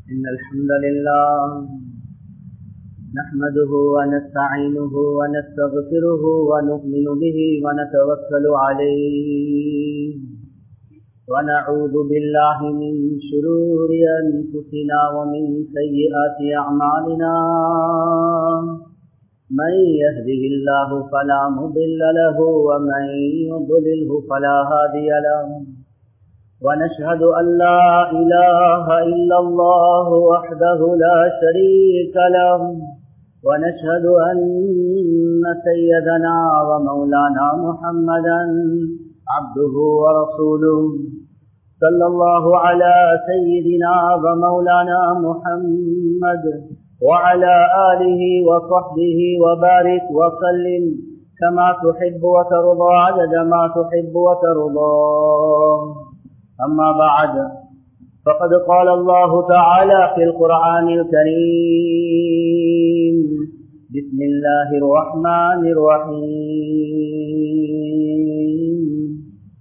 إن الحمد لله نحمده ونستعينه ونستغفره ونؤمن به ونتوكل عليه ونعوذ بالله من شرور أنفسنا ومن سيئات أعمالنا من يهده الله فلا مضل له ومن يضلله فلا هادي له ونشهد أن لا إله إلا الله وحده لا شريك له ونشهد أن سيدنا ومولانا محمدا عبده ورسوله صلى الله على سيدنا ومولانا محمد وعلى آله وصحبه وبارك وسلم كما تحب وترضى عدد ما تحب وترضى أما بعد فقد قال الله تعالى في القرآن الكريم بسم الله الرحمن الرحيم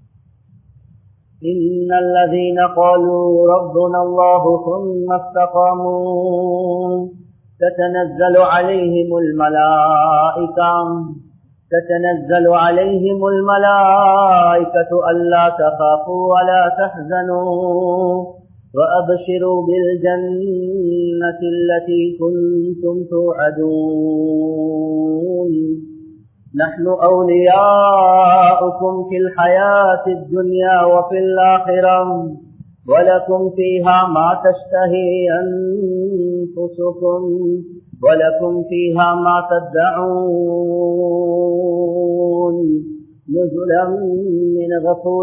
إن الذين قالوا ربنا الله ثم استقاموا تتنزل عليهم الملائكة تتنزل عليهم الملائكة ألا تخافوا ولا تحزنوا وأبشروا بالجنة التي كنتم توعدون نحن أولياؤكم في الحياة الدنيا وفي الآخرة ولكم فيها ما تشتهي أنفسكم ولكم فيها ما تدعون نزلا من غفور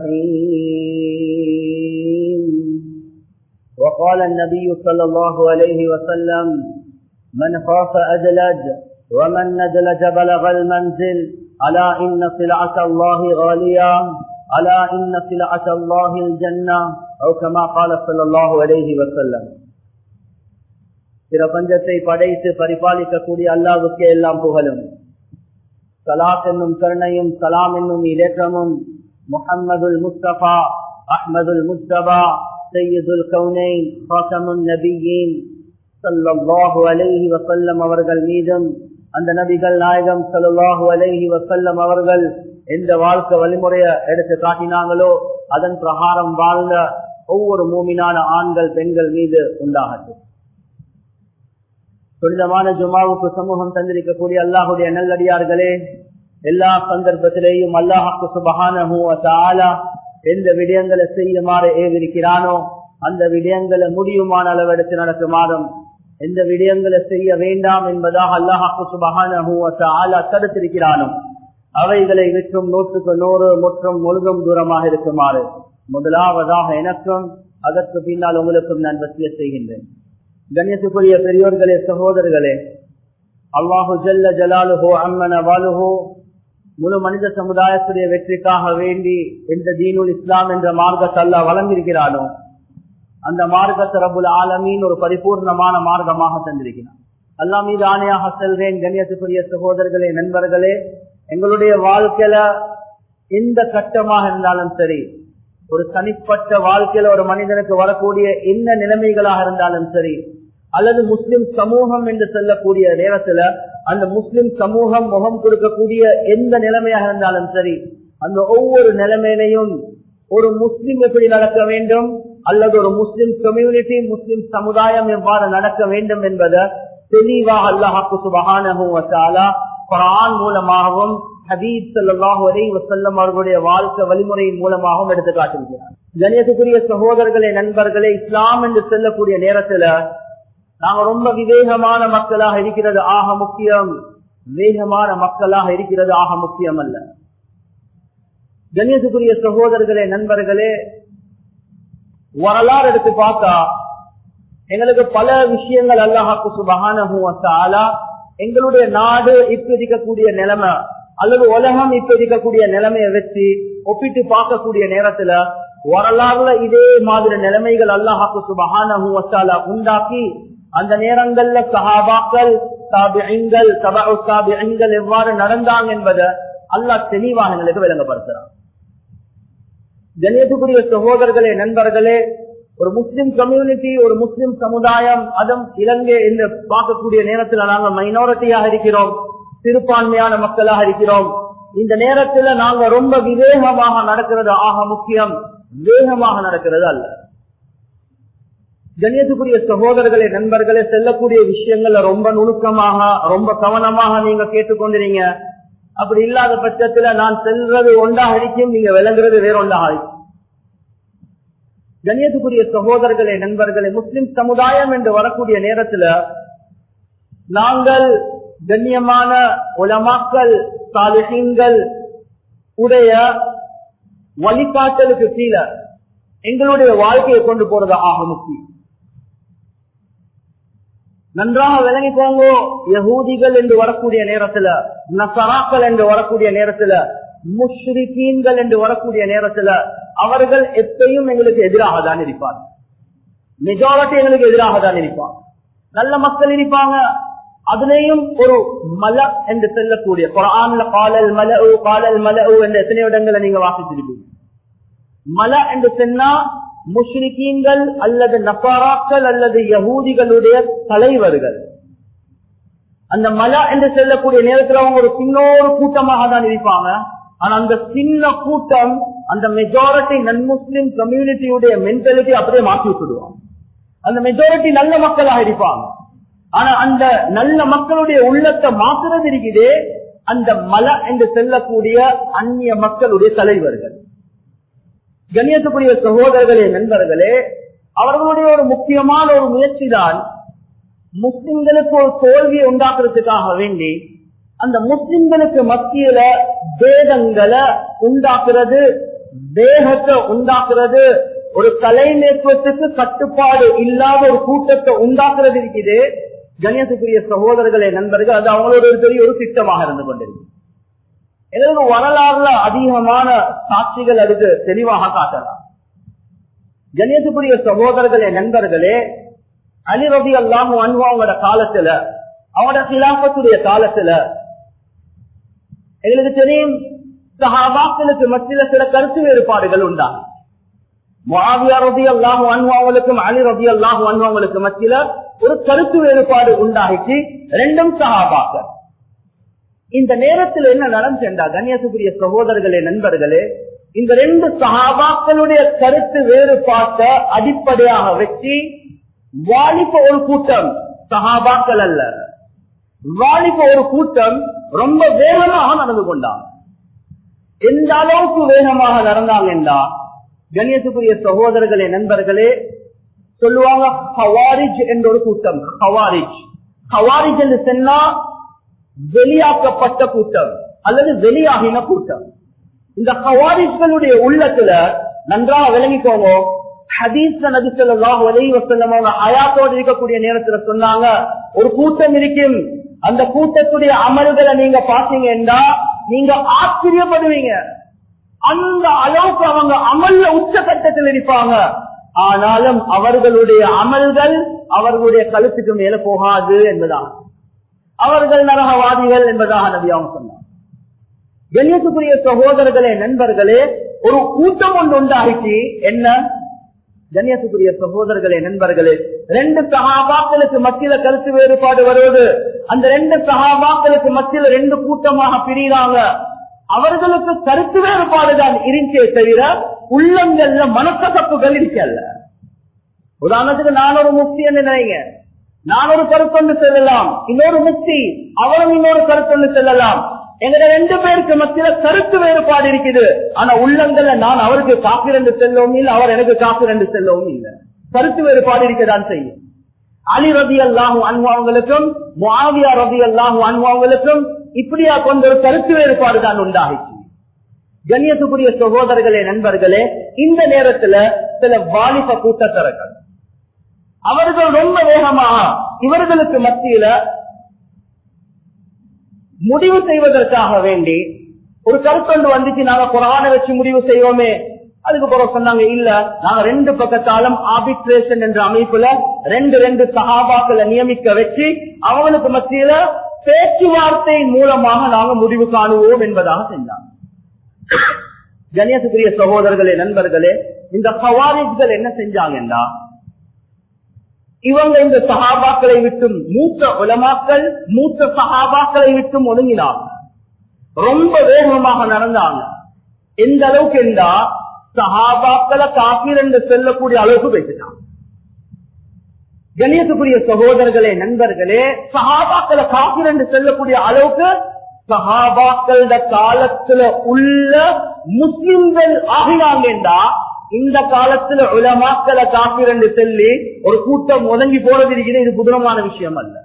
رحيم وقال النبي صلى الله عليه وسلم من خاف أدلج ومن ندلج بلغ المنزل ألا إن سلعة الله غالية ألا إن سلعة الله الجنة أو كما قال صلى الله عليه وسلم பிரபஞ்சத்தை படைத்து பரிபாலிக்கக்கூடிய அல்லாவுக்கே எல்லாம் புகழும் சலாத் என்னும் கருணையும் சலாம் என்னும் இலக்கமும் முஹம்மதுல் முஸ்தபா அஹ்மதுல் முஸ்தபா சையதுல் கவுனைன் ஹாசமுன் நபியின் சல்லாஹு அலைஹி வசல்லம் அவர்கள் மீதும் அந்த நபிகள் நாயகம் சல்லாஹூ அலைஹி வசல்லம் அவர்கள் எந்த வாழ்க்கை வழிமுறைய எடுத்து காட்டினாங்களோ அதன் பிரகாரம் வாழ்ந்த ஒவ்வொரு மூமினான ஆண்கள் பெண்கள் மீது உண்டாகட்டும் துரிதமான ஜுமாவுக்கு சமூகம் தந்திருக்கக்கூடிய அல்லாஹுடைய நல்லடியார்களே எல்லா சந்தர்ப்பத்திலேயும் அல்லாஹாக்கு சுபகான எந்த விடயங்களை செய்யுமாறு ஏவிருக்கிறானோ அந்த விடயங்களை முடியுமான அளவெடுத்து நடக்குமாறும் எந்த விடயங்களை செய்ய வேண்டாம் என்பதாக அல்லாஹாக்கு சுபகான தடுத்திருக்கிறானோ அவைகளை விற்றும் நூற்றுக்கு நூறு முற்றும் முழுதும் தூரமாக இருக்குமாறு முதலாவதாக எனக்கும் அதற்கு பின்னால் உங்களுக்கும் நான் வசிய செய்கின்றேன் கண்ணியத்துக்குரிய பெரியோர்களே சகோதரர்களே அல்லாஹு ஜல்ல ஜலாலுஹோ அம்மன வாலுஹோ முழு மனித சமுதாயத்துடைய வெற்றிக்காக வேண்டி எந்த தீனுல் இஸ்லாம் என்ற மார்க்கத்தை அல்லா வழங்கியிருக்கிறானோ அந்த மார்க்கத்தை ரபுல் ஆலமீன் ஒரு பரிபூர்ணமான மார்க்கமாக தந்திருக்கிறான் அல்லா மீது ஆணையாக செல்வேன் கண்ணியத்துக்குரிய சகோதரர்களே நண்பர்களே எங்களுடைய வாழ்க்கையில எந்த கட்டமாக இருந்தாலும் சரி ஒரு தனிப்பட்ட வாழ்க்கையில ஒரு மனிதனுக்கு வரக்கூடிய என்ன நிலைமைகளாக இருந்தாலும் சரி அல்லது முஸ்லிம் சமூகம் என்று சொல்லக்கூடிய நேரத்துல அந்த முஸ்லிம் சமூகம் முகம் கொடுக்கக்கூடிய எந்த நிலைமையாக இருந்தாலும் சரி அந்த ஒவ்வொரு நிலைமையிலையும் ஒரு முஸ்லிம் எப்படி நடக்க வேண்டும் அல்லது ஒரு முஸ்லிம் கம்யூனிட்டி முஸ்லிம் சமுதாயம் எவ்வாறு நடக்க வேண்டும் என்பதை தெளிவாக அல்லாஹாக்கு சுபகான குரான் மூலமாகவும் ஹபீப் சல்லாஹூ அலை வசல்லம் அவர்களுடைய வாழ்க்கை வழிமுறையின் மூலமாகவும் எடுத்து காட்டிருக்கிறார் கணியத்துக்குரிய சகோதரர்களே நண்பர்களே இஸ்லாம் என்று செல்லக்கூடிய நேரத்துல நாங்க ரொம்ப விவேகமான மக்களாக இருக்கிறது ஆக முக்கியம் வேகமான மக்களாக இருக்கிறது ஆக முக்கியம் அல்ல கணியத்துக்குரிய சகோதரர்களே நண்பர்களே வரலாறு எடுத்து பார்த்தா எங்களுக்கு பல விஷயங்கள் அல்லாஹாக்கு சுபகான எங்களுடைய நாடு இப்ப இருக்கக்கூடிய நிலைமை அல்லது உலகம் இப்ப இருக்கக்கூடிய நிலைமையை வச்சு ஒப்பிட்டு பார்க்கக்கூடிய நேரத்துல வரலாறுல இதே மாதிரி நிலைமைகள் அல்லாஹாக்கு சுபகான உண்டாக்கி அந்த நேரங்கள்ல சஹாபாக்கள் தாபியங்கள் தாபியங்கள் எவ்வாறு நடந்தாங்க என்பதை அல்லாஹ் தெளிவாக எங்களுக்கு விளங்கப்படுத்துறான் கணியத்துக்குரிய சகோதரர்களே நண்பர்களே ஒரு முஸ்லிம் கம்யூனிட்டி ஒரு முஸ்லிம் சமுதாயம் அதுவும் இலங்கை என்று பார்க்கக்கூடிய நேரத்தில் நாங்கள் மைனாரிட்டியாக இருக்கிறோம் சிறுபான்மையான மக்களாக இருக்கிறோம் இந்த நேரத்தில் நாங்க ரொம்ப விவேகமாக நடக்கிறது ஆக முக்கியம் வேகமாக நடக்கிறது அல்ல கண்ணியத்துக்குரிய சகோதரர்களே நண்பர்களே செல்லக்கூடிய விஷயங்கள்ல ரொம்ப நுணுக்கமாக ரொம்ப கவனமாக நீங்க கேட்டுக்கொண்டிருங்க அப்படி இல்லாத பட்சத்துல நான் செல்றது ஒன்றாக இருக்கும் நீங்க விளங்குறது வேற ஒன்றாக இருக்கும் கண்ணியத்துக்குரிய சகோதரர்களே நண்பர்களே முஸ்லிம் சமுதாயம் என்று வரக்கூடிய நேரத்துல நாங்கள் கண்ணியமான உலமாக்கள் சாலிஹீன்கள் உடைய வழிகாட்டலுக்கு கீழே எங்களுடைய வாழ்க்கையை கொண்டு போறது ஆக முக்கியம் நன்றாக விளங்கிக்கோங்க யகூதிகள் என்று வரக்கூடிய நேரத்துல நசராக்கள் என்று வரக்கூடிய நேரத்துல முஷ்ரிகீன்கள் என்று வரக்கூடிய நேரத்துல அவர்கள் எப்பயும் எங்களுக்கு எதிராக தான் இருப்பார் மெஜாரிட்டி எங்களுக்கு எதிராக தான் இருப்பாங்க நல்ல மக்கள் இருப்பாங்க அதுலேயும் ஒரு மல என்று செல்லக்கூடிய குரான்ல காலல் மல காலல் மல என்ற எத்தனை இடங்களை நீங்க வாசிச்சிருப்பீங்க மல என்று சொன்னா முஷ்ரிகீன்கள் அல்லது நப்பாராக்கள் அல்லது யகூதிகளுடைய தலைவர்கள் அந்த மல என்று செல்லக்கூடிய நேரத்தில் அவங்க ஒரு சின்னோரு கூட்டமாக தான் இருப்பாங்க ஆனா அந்த சின்ன கூட்டம் அந்த மெஜாரிட்டி நன் முஸ்லிம் கம்யூனிட்டியுடைய மென்டாலிட்டி அப்படியே மாற்றி விட்டுடுவாங்க அந்த மெஜாரிட்டி நல்ல மக்களாக இருப்பாங்க ஆனா அந்த நல்ல மக்களுடைய உள்ளத்தை மாற்றுறது இருக்குது அந்த மல என்று செல்லக்கூடிய அந்நிய மக்களுடைய தலைவர்கள் கண்ணியத்துக்குரிய சகோதரர்களே நண்பர்களே அவர்களுடைய ஒரு முக்கியமான ஒரு முயற்சி தான் முஸ்லிம்களுக்கு ஒரு தோல்வியை உண்டாக்குறதுக்காக வேண்டி அந்த முஸ்லிம்களுக்கு மத்தியில வேதங்களை உண்டாக்குறது வேகத்தை உண்டாக்குறது ஒரு தலைமைத்துவத்துக்கு கட்டுப்பாடு இல்லாத ஒரு கூட்டத்தை உண்டாக்குறது இருக்குது கண்ணியத்துக்குரிய சகோதரர்களே நண்பர்கள் அது அவங்களோட ஒரு பெரிய ஒரு திட்டமாக இருந்து கொண்டிருக்கு எங்களுக்கு வரலாறுல அதிகமான சாட்சிகள் அதுக்கு தெளிவாக காட்டலாம் கணேசபுரிய சகோதரர்களே நண்பர்களே அலிரபி அல்லாம் அவங்களோட காலத்துல அவங்களோட சிலாபத்துடைய காலத்துல எங்களுக்கு தெரியும் சகாபாக்களுக்கு மத்தியில சில கருத்து வேறுபாடுகள் உண்டாகும் மாவியா ரபி அல்லாஹு அன்வாங்களுக்கும் அலி ரபி அல்லாஹு அன்வாங்களுக்கு மத்தியில ஒரு கருத்து வேறுபாடு உண்டாகிச்சு ரெண்டும் சகாபாக்கள் இந்த நேரத்தில் என்ன நடந்துச்சா கண்ணியத்துக்குரிய சகோதரர்களே நண்பர்களே இந்த ரெண்டு சகாபாக்களுடைய கருத்து வேறுபாட்டை அடிப்படையாக வச்சு வாலிப ஒரு கூட்டம் சகாபாக்கள் அல்ல வாலிப ஒரு கூட்டம் ரொம்ப வேகமாக நடந்து கொண்டாங்க எந்த அளவுக்கு வேகமாக நடந்தாங்கன்னா கண்ணியத்துக்குரிய சகோதரர்களே நண்பர்களே சொல்லுவாங்க ஹவாரிஜ் என்ற ஒரு கூட்டம் ஹவாரிஜ் ஹவாரிஜ் என்று சொன்னா வெளியாக்கப்பட்ட கூட்டம் அல்லது வெளியாகின கூட்டம் இந்த ஹவாரிஜ்களுடைய உள்ளத்துல நன்றாக விளங்கிக்கோங்க ஹதீஸ் நபி ஸல்லல்லாஹு அலைஹி வஸல்லம் அவங்க ஆயாத்தோடு இருக்கக்கூடிய நேரத்துல சொன்னாங்க ஒரு கூட்டம் இருக்கும் அந்த கூட்டத்துடைய அமல்களை நீங்க பாத்தீங்கன்னா நீங்க ஆச்சரியப்படுவீங்க அந்த அளவுக்கு அவங்க அமல்ல உச்சகட்டத்தில் இருப்பாங்க ஆனாலும் அவர்களுடைய அமல்கள் அவர்களுடைய கழுத்துக்கு மேல போகாது என்பதாக அவர்கள் நரகவாதிகள் என்பதாக நபி அவங்க சொன்னார் கண்ணியத்துக்குரிய சகோதரர்களே நண்பர்களே ஒரு கூட்டம் ஒன்று உண்டாகிச்சு என்ன கண்ணியத்துக்குரிய சகோதரர்களே நண்பர்களே ரெண்டு சகாபாக்களுக்கு மத்தியில கருத்து வேறுபாடு வருவது அந்த ரெண்டு சகாபாக்களுக்கு மத்தியில ரெண்டு கூட்டமாக பிரிகிறாங்க அவர்களுக்கு கருத்து வேறுபாடு தான் இருந்தே தவிர உள்ளங்கள்ல மனக்கசப்புகள் இருக்கல்ல உதாரணத்துக்கு நான் ஒரு முக்தி என்று நினைங்க நான் ஒரு கருத்தொண்டு செல்லலாம் இன்னொரு முக்தி அவரும் இன்னொரு கருத்தொண்டு செல்லலாம் எங்க ரெண்டு பேருக்கு மத்தியில கருத்து வேறுபாடு இருக்குது ஆனா உள்ளங்கள்ல நான் அவருக்கு காப்பி ரெண்டு செல்லவும் இல்லை அவர் எனக்கு காப்பி ரெண்டு செல்லவும் இல்லை கருத்து வேறுபாடு இருக்கதான் செய்யும் அலி ரதி அல்லாஹு அன்வாங்களுக்கும் முஆவியா ரதி அல்லாஹு அன்வாங்களுக்கும் இப்படியா கொண்ட ஒரு கருத்து வேறுபாடு தான் உண்டாகிச்சு கண்ணியத்துக்குரிய சகோதரர்களே நண்பர்களே இந்த நேரத்துல சில வாலிப கூட்டத்தரர்கள் அவர்கள் ரொம்ப வேகமாக இவர்களுக்கு மத்தியில முடிவு செய்வதற்காக வேண்டி ஒரு கருத்தொண்டு வந்துச்சு நாங்க குரான வச்சு முடிவு செய்வோமே அதுக்கு பிறகு சொன்னாங்க இல்ல நாங்க ரெண்டு பக்கத்தாலும் ஆபிட்ரேஷன் என்ற அமைப்புல ரெண்டு ரெண்டு சகாபாக்களை நியமிக்க வச்சு அவங்களுக்கு மத்தியில பேச்சுவார்த்தை மூலமாக நாங்க முடிவு காணுவோம் என்பதாக செஞ்சாங்க கணியத்துக்குரிய சகோதரர்களே நண்பர்களே இந்த சவாரிகள் என்ன செஞ்சாங்கன்னா இவங்க இந்த சகாபாக்களை விட்டும் மூத்த உலமாக்கள் மூத்த சகாபாக்களை விட்டும் ஒதுங்கினாங்க ரொம்ப வேகமாக நடந்தாங்க எந்த அளவுக்கு என்றா சகாபாக்களை காப்பீர் என்று செல்லக்கூடிய அளவுக்கு பேசிட்டாங்க கணியத்துக்குரிய சகோதரர்களே நண்பர்களே சகாபாக்களை காப்பீர் என்று செல்லக்கூடிய அளவுக்கு சகாபாக்கள காலத்துல உள்ள முஸ்லிம்கள் ஆகினாங்கன்றா இந்த காலத்துல உலமாக்களை காப்பீர் என்று சொல்லி ஒரு கூட்டம் ஒதுங்கி போறது இருக்குது இது புதுரமான விஷயம் அல்ல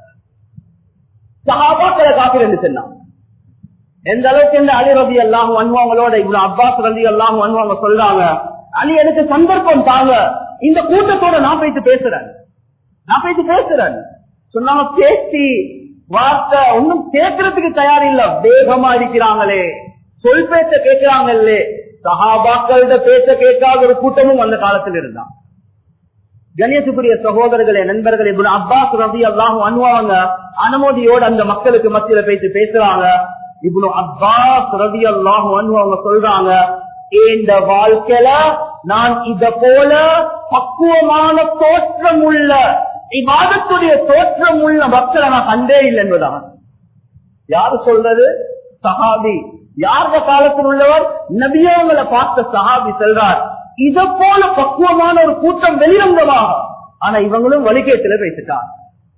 சகாபாக்களை காப்பீர் என்று சொன்னாங்க எந்த அளவுக்கு இந்த அலி ரவி எல்லாம் வன்வாங்களோட இவ்வளவு அப்பாஸ் ரவி எல்லாம் வன்வாங்க சொல்றாங்க அலி எனக்கு சந்தர்ப்பம் தாங்க இந்த கூட்டத்தோட நான் போயிட்டு பேசுறேன் நான் போயிட்டு பேசுறேன் சொன்னாங்க பேசி வார்த்தை ஒன்னும் கேட்கறதுக்கு தயார் இல்ல வேகமா இருக்கிறாங்களே சொல் பேச்ச கேட்கிறாங்களே சகாபாக்கள பேச்ச கேட்காத ஒரு கூட்டமும் அந்த காலத்தில் இருந்தான் கணேசுக்குரிய சகோதரர்களே நண்பர்களே இப்ப அப்பாஸ் ரவி எல்லாம் அனுவாங்க அனுமதியோடு அந்த மக்களுக்கு மத்தியில பேசி பேசுறாங்க இவ்வளவு அப்பாஸ் ரவி அல்லாஹ் அவங்க சொல்றாங்க இந்த வாழ்க்கையில நான் இத போல பக்குவமான தோற்றம் உள்ள இவ்வாதத்துடைய தோற்றம் உள்ள மக்களை நான் கண்டே இல்லை என்பதான் யாரு சொல்றது சஹாபி யார காலத்தில் உள்ளவர் நபியவங்களை பார்த்த சஹாபி செல்றார் இத போல பக்குவமான ஒரு கூட்டம் வெளிவந்தமாக ஆனா இவங்களும் வழிகேட்டில பேசிட்டார்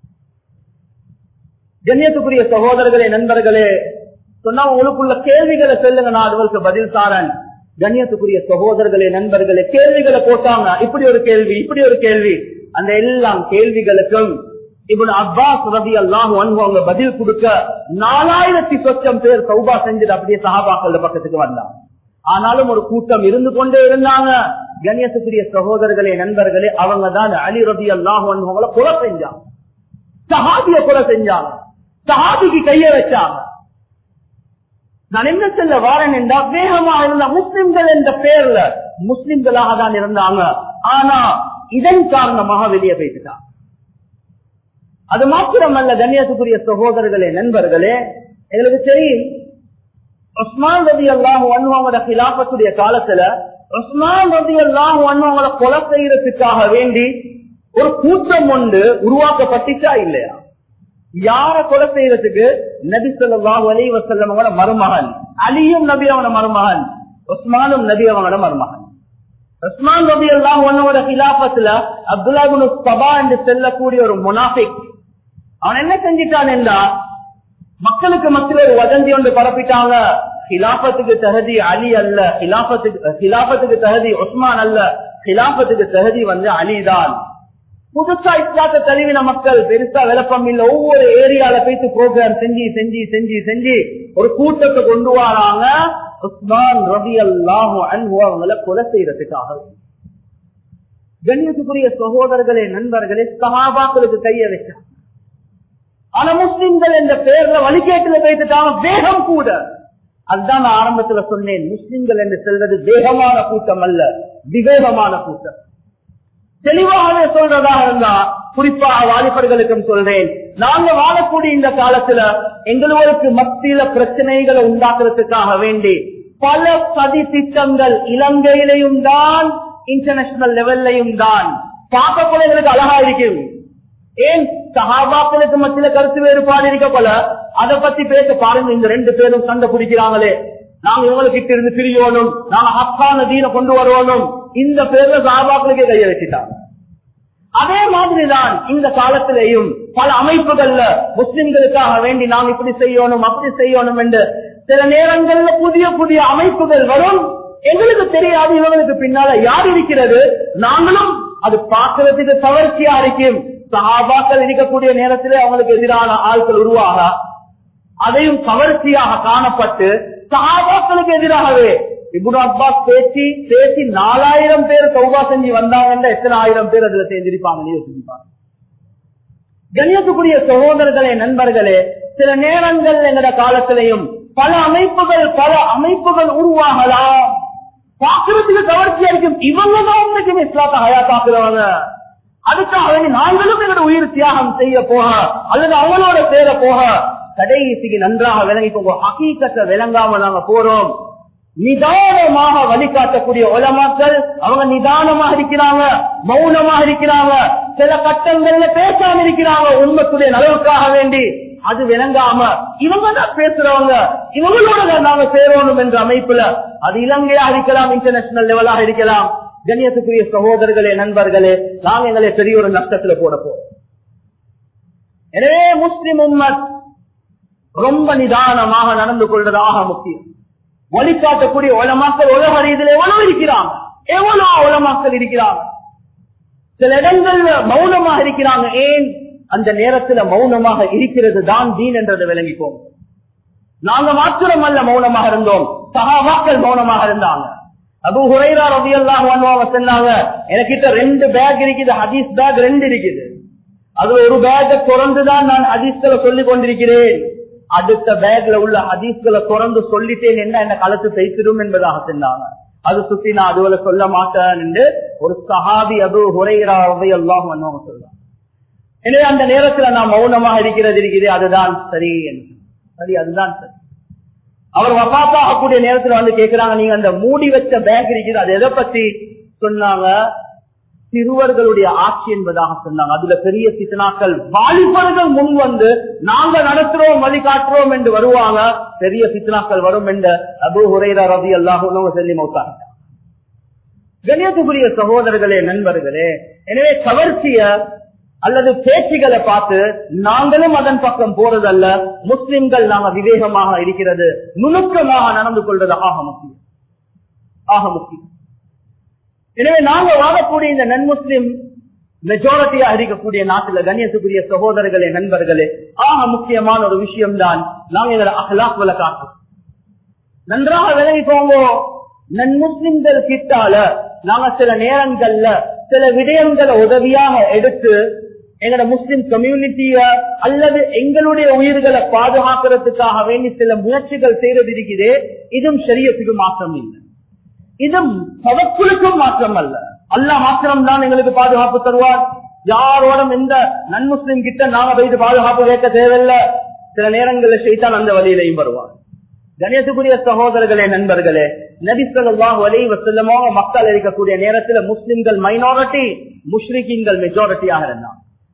கண்ணியத்துக்குரிய சகோதரர்களே நண்பர்களே சொன்னா உங்களுக்குள்ள கேள்விகளை சொல்லுங்க நான் அதுகளுக்கு பதில் தாரன் கண்ணியத்துக்குரிய சகோதரர்களே நண்பர்களே கேள்விகளை போட்டாங்க இப்படி ஒரு கேள்வி இப்படி ஒரு கேள்வி அந்த எல்லாம் கேள்விகளுக்கும் இவன் அப்பாஸ் ரவி எல்லாம் அவங்க பதில் கொடுக்க நாலாயிரத்தி சொச்சம் பேர் சௌபா செஞ்சுட்டு அப்படியே சஹாபாக்கள் பக்கத்துக்கு வந்தாங்க ஆனாலும் ஒரு கூட்டம் இருந்து கொண்டே இருந்தாங்க கண்ணியத்துக்குரிய சகோதரர்களே நண்பர்களே அவங்க தான் அலி ரவி அல்லாஹ் அவங்கள கொலை செஞ்சாங்க சஹாபிய கொலை செஞ்சாங்க சஹாபிக்கு கைய வச்சாங்க நான் என்ன சொல்ல வாரன் என்றா வேகமா இருந்த முஸ்லிம்கள் என்ற பெயர்ல முஸ்லிம்களாக தான் இருந்தாங்க ஆனா இதன் காரணமாக வெளியே போயிட்டாங்க அது மாத்திரமல்ல கண்ணியத்துக்குரிய சகோதரர்களே நண்பர்களே எங்களுக்கு தெரியும் உஸ்மான் ரவி அல்லாஹ் அன்வாங்களோட கிலாபத்துடைய காலத்துல உஸ்மான் ரவி அல்லாஹ் அன்வாங்களை கொலை செய்யறதுக்காக வேண்டி ஒரு கூட்டம் ஒன்று உருவாக்கப்பட்டுச்சா இல்லையா யார கொலை செய்யறதுக்கு நபி சொல்லாஹு அலி வசல்லமோட மருமகன் அலியும் நபி அவனோட மருமகன் உஸ்மானும் நபி அவனோட மருமகன் உஸ்மான் நபி எல்லாம் உன்னோட கிலாபத்துல அப்துல்லாபுன் சபா என்று செல்லக்கூடிய ஒரு முனாஃபிக் அவன் என்ன செஞ்சிட்டான் என்றா மக்களுக்கு மத்தியில் ஒரு வதந்தி ஒன்று பரப்பிட்டாங்க ஹிலாபத்துக்கு தகுதி அலி அல்ல ஹிலாபத்துக்கு ஹிலாபத்துக்கு தகுதி உஸ்மான் அல்ல ஹிலாபத்துக்கு தகுதி வந்து அலிதான் புதுசா இஸ்லாத்த தழுவின மக்கள் பெருசா விளப்பம் இல்ல ஒவ்வொரு ஏரியால போயிட்டு ப்ரோக்ராம் செஞ்சு செஞ்சு செஞ்சு செஞ்சு ஒரு கூட்டத்தை கொண்டு வராங்க உஸ்மான் ரவி அல்லாஹு அன்பு அவங்களை கொலை செய்யறதுக்காக கண்ணியத்துக்குரிய சகோதரர்களே நண்பர்களே சகாபாக்களுக்கு கைய வச்சாங்க ஆனா முஸ்லிம்கள் என்ற பெயர்ல வழிகேட்டுல போயிட்டுட்டாங்க வேகம் கூட அதுதான் நான் ஆரம்பத்துல சொன்னேன் முஸ்லிம்கள் என்று செல்வது வேகமான கூட்டம் அல்ல விவேகமான கூட்டம் தெளிவாகவே சொல்றதா இருந்தா குறிப்பாக வாலிபர்களுக்கும் சொல்றேன் நாங்க வாழக்கூடிய இந்த காலத்துல எங்களுக்கு மத்தியில பிரச்சனைகளை உண்டாக்குறதுக்காக வேண்டி பல சதி திட்டங்கள் இலங்கையிலையும் தான் இன்டர்நேஷனல் லெவல்லையும் தான் பார்க்க எங்களுக்கு அழகா இருக்கும் ஏன் சகாபாக்களுக்கு மத்தியில கருத்து வேறுபாடு இருக்க போல அதை பத்தி பேச பாருங்க இந்த ரெண்டு பேரும் சண்டை பிடிக்கிறாங்களே நாங்க இவங்களுக்கு இருந்து பிரியணும் நாங்க ஹக்கான தீன கொண்டு வருவோம் இந்த பேர்ல சகாபாக்களுக்கே கைய வச்சுட்டாங்க அதே மாதிரிதான் இந்த காலத்திலேயும் பல அமைப்புகள்ல முஸ்லிம்களுக்காக வேண்டி நாம் இப்படி செய்யணும் அப்படி செய்யணும் என்று சில நேரங்கள்ல புதிய புதிய அமைப்புகள் வரும் எங்களுக்கு தெரியாது இவங்களுக்கு பின்னால யார் இருக்கிறது நாங்களும் அது பார்க்கறதுக்கு கவர்ச்சியா இருக்கும் சகாபாக்கள் இருக்கக்கூடிய நேரத்திலே அவங்களுக்கு எதிரான ஆட்கள் உருவாக அதையும் கவர்ச்சியாக காணப்பட்டு சகாபாக்களுக்கு எதிராகவே இபுன் அப்பாஸ் பேசி பேசி நாலாயிரம் பேர் சௌபா செஞ்சு வந்தாங்கன்னா எத்தனை ஆயிரம் பேர் அதுல சேர்ந்திருப்பாங்க யோசிப்பாங்க கண்ணியத்துக்குரிய சகோதரர்களே நண்பர்களே சில நேரங்கள் எங்கட காலத்திலையும் பல அமைப்புகள் பல அமைப்புகள் உருவாகலாம் பாக்குறதுக்கு கவர்ச்சியா இருக்கும் இவங்க தான் இன்னைக்கு இஸ்லாத்த ஹயாத்தாக்குறவங்க அதுக்காக வேண்டி நாங்களும் எங்களோட உயிர் தியாகம் செய்ய போக அல்லது அவங்களோட சேர போக கடைசிக்கு நன்றாக விளங்கி போங்க ஹக்கீக்கத்தை விளங்காம நாங்க போறோம் நிதானமாக வழிகாட்டக்கூடிய உலமாக்கள் அவங்க நிதானமாக இருக்கிறாங்க மௌனமாக இருக்கிறாங்க சில கட்டங்கள்ல பேசாம இருக்கிறாங்க உண்மத்துடைய நலவுக்காக வேண்டி அது விளங்காம இவங்க தான் பேசுறவங்க இவங்களோட தான் நாங்க சேரணும் என்ற அமைப்புல அது இலங்கையா இருக்கலாம் இன்டர்நேஷனல் லெவலாக இருக்கலாம் கண்ணியத்துக்குரிய சகோதரர்களே நண்பர்களே நாங்க எங்களை பெரிய ஒரு நஷ்டத்துல போட போறோம் எனவே முஸ்லிம் உம்மத் ரொம்ப நிதானமாக நடந்து கொள்வதாக முக்கியம் வழிகாட்டக்கூடிய உலமாக்கள் உலக ரீதியில் எவ்வளவு இருக்கிறாங்க எவ்வளவு உலமாக்கள் இருக்கிறாங்க சில இடங்கள்ல மௌனமாக இருக்கிறாங்க ஏன் அந்த நேரத்துல மௌனமாக இருக்கிறது தான் தீன் என்றதை விளங்கிப்போம் நாங்க மாத்திரம் அல்ல மௌனமாக இருந்தோம் சகாபாக்கள் மௌனமாக இருந்தாங்க அபு ஹுரைரா ரவி எல்லாம் சொன்னாங்க எனக்கிட்ட ரெண்டு பேக் இருக்குது ஹதீஸ் பேக் ரெண்டு இருக்குது அதுல ஒரு பேக்கை திறந்துதான் நான் ஹதீஸ்களை சொல்லிக் கொண்டிருக்கிறேன் அடுத்த பேக்ல உள்ள ஹதீஸ்களை திறந்து சொல்லிட்டேன் என்ன என்ன கலத்து பேசிடும் என்பதாக சொன்னாங்க அது சுத்தி நான் அதுவரை சொல்ல மாட்டேன் என்று ஒரு சஹாபி அது உரைகிறாவை எல்லாம் சொல்றாங்க எனவே அந்த நேரத்துல நான் மௌனமாக இருக்கிறது இருக்குது அதுதான் சரி என்று சரி அதுதான் சரி அவர் வபாத்தாகக்கூடிய நேரத்துல வந்து கேட்கிறாங்க நீங்க அந்த மூடி வச்ச பேக் இருக்குது அது எதை பத்தி சொன்னாங்க சிறுவர்களுடைய ஆட்சி என்பதாக சொன்னாங்க அதுல பெரிய சித்தனாக்கள் வாலிபர்கள் முன் வந்து நாங்க நடத்துறோம் வழிகாட்டுறோம் என்று வருவாங்க பெரிய சித்தனாக்கள் வரும் என்று அபு ஹுரைரா ரவி அல்லாஹ் சொல்லி மௌத்தாங்க கணியத்துக்குரிய சகோதரர்களே நண்பர்களே எனவே கவர்ச்சிய அல்லது பேச்சுகளை பார்த்து நாங்களும் அதன் பக்கம் போறதல்ல முஸ்லிம்கள் நாங்க விவேகமாக இருக்கிறது நுணுக்கமாக நடந்து கொள்வது ஆக முக்கியம் ஆக முக்கியம் எனவே நாங்க வாழக்கூடிய இந்த நன் முஸ்லிம் மெஜாரிட்டியா இருக்கக்கூடிய நாட்டுல கண்ணியத்துக்குரிய சகோதரர்களே நண்பர்களே ஆக முக்கியமான ஒரு விஷயம் தான் நாங்க எங்களை அகலாக்குல காட்டுறோம் நன்றாக விளங்கிக்கோங்க நன் முஸ்லிம்கள் கிட்டால நாங்க சில நேரங்கள்ல சில விடயங்களை உதவியாக எடுத்து எங்களோட முஸ்லிம் கம்யூனிட்டிய அல்லது எங்களுடைய உயிர்களை பாதுகாக்கிறதுக்காக வேண்டி சில முயற்சிகள் செய்யறது இருக்குது இதுவும் சரியத்துக்கு மாற்றம் இல்லை இதுவும் தவக்குழுக்கும் மாற்றம் அல்ல அல்ல மாத்திரம் தான் எங்களுக்கு பாதுகாப்பு தருவார் யாரோட எந்த நன் முஸ்லிம் கிட்ட நாங்க போயிட்டு பாதுகாப்பு கேட்க தேவையில்லை சில நேரங்களில் செய்தான் அந்த வழியிலையும் வருவார் கணேசக்குரிய சகோதரர்களே நண்பர்களே நபிசல்லாஹ் வலை வசல்லமாக மக்கள் இருக்கக்கூடிய நேரத்தில் முஸ்லிம்கள் மைனாரிட்டி முஸ்லிம்கள் மெஜாரிட்டியாக இருந்தாங்க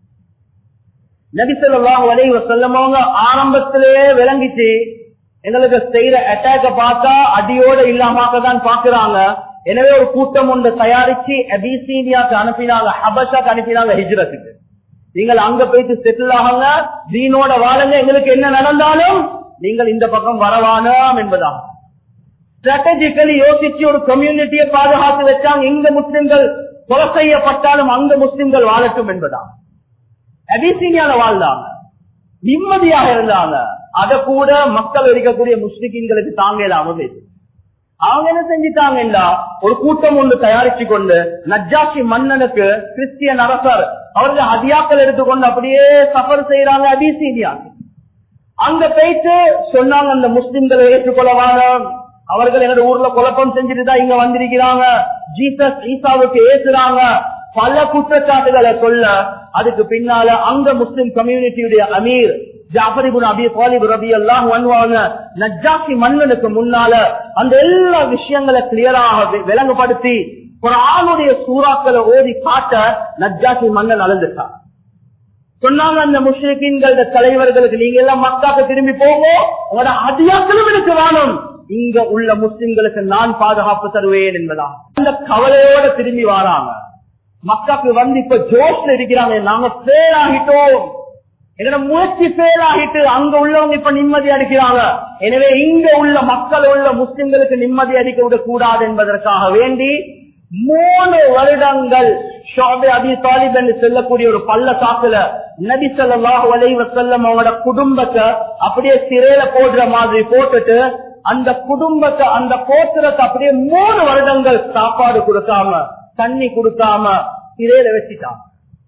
நபிசல்லாஹ் வலை வசல்லமாக ஆரம்பத்திலேயே விளங்கிச்சு எங்களுக்கு செய்யற அட்டாக்க பார்த்தா அடியோட இல்லாமக்க தான் பாக்குறாங்க எனவே ஒரு கூட்டம் ஒன்று தயாரிச்சு அபிசீனியாக்கு அனுப்பினாங்க ஹபஷாக்கு அனுப்பினாங்க ஹிஜ்ரத்துக்கு நீங்கள் அங்க போயிட்டு செட்டில் ஆகுங்க தீனோட வாழுங்க எங்களுக்கு என்ன நடந்தாலும் நீங்கள் இந்த பக்கம் வரவானாம் என்பதாகும் ஸ்ட்ராட்டஜிக்கலி யோசிச்சு ஒரு கம்யூனிட்டியை பாதுகாத்து வச்சாங்க இங்க முஸ்லிம்கள் கொலை செய்யப்பட்டாலும் அங்க முஸ்லிம்கள் வாழட்டும் என்பதாகும் அபிசீனியால வாழ்ந்தாங்க நிம்மதியாக இருந்தாங்க அத கூட மக்கள் இருக்கக்கூடிய முஸ்லிம்களுக்கு தாங்க இல்லாம பேசு அவங்க என்ன செஞ்சிட்டாங்கன்னா ஒரு கூட்டம் ஒன்று தயாரிச்சு கொண்டு நஜாஷி மன்னனுக்கு கிறிஸ்டியன் அரசர் அவர்கள் அதியாக்கள் எடுத்துக்கொண்டு அப்படியே சஃபர் செய்யறாங்க அபிசீனியாக்கு அங்க போயிட்டு சொன்னாங்க அந்த முஸ்லிம்களை ஏற்றுக்கொள்ளவாங்க அவர்கள் எங்க ஊர்ல குழப்பம் செஞ்சுட்டு தான் இங்க வந்திருக்கிறாங்க ஜீசஸ் ஈசாவுக்கு ஏசுறாங்க பல குற்றச்சாட்டுகளை சொல்ல அதுக்கு பின்னால அங்க முஸ்லிம் கம்யூனிட்டியுடைய அமீர் ஜாஃபரிபுன் அபி தாலிப் ரபி எல்லாம் வருவாங்க நஜாசி மன்னனுக்கு முன்னால அந்த எல்லா விஷயங்களை கிளியராக விளங்குபடுத்தி ஒரு ஆணுடைய சூறாக்களை ஓதி காட்ட நஜாசி மன்னன் அழுந்துட்டார் சொன்னாங்க அந்த முஸ்லிம்கள தலைவர்களுக்கு நீங்க எல்லாம் மக்காக்கு திரும்பி போங்க உங்களோட அதிகாக்களும் எனக்கு வேணும் இங்க உள்ள முஸ்லிம்களுக்கு நான் பாதுகாப்பு தருவேன் என்பதா அந்த கவலையோட திரும்பி வராங்க மக்காக்கு வந்து இப்ப ஜோஷ்ல இருக்கிறாங்க நாங்க ஃபேல் ஆகிட்டோம் என்னோட முயற்சி ஃபேல் ஆகிட்டு அங்க உள்ளவங்க இப்ப நிம்மதி அடிக்கிறாங்க எனவே இங்க உள்ள மக்கள் உள்ள முஸ்லிம்களுக்கு நிம்மதி அடிக்க விடக்கூடாது என்பதற்காக வேண்டி மூணு வருடங்கள் ஷாபே அபி தாலிப் என்று செல்லக்கூடிய ஒரு பள்ள காக்குல நபி சொல்லாஹு அலைவ செல்லம் அவங்களோட குடும்பத்தை அப்படியே சிறையில போடுற மாதிரி போட்டுட்டு அந்த குடும்பத்தை அந்த கோத்திரத்தை அப்படியே மூணு வருடங்கள் சாப்பாடு கொடுக்காம தண்ணி கொடுக்காம சிறையில வச்சுட்டாங்க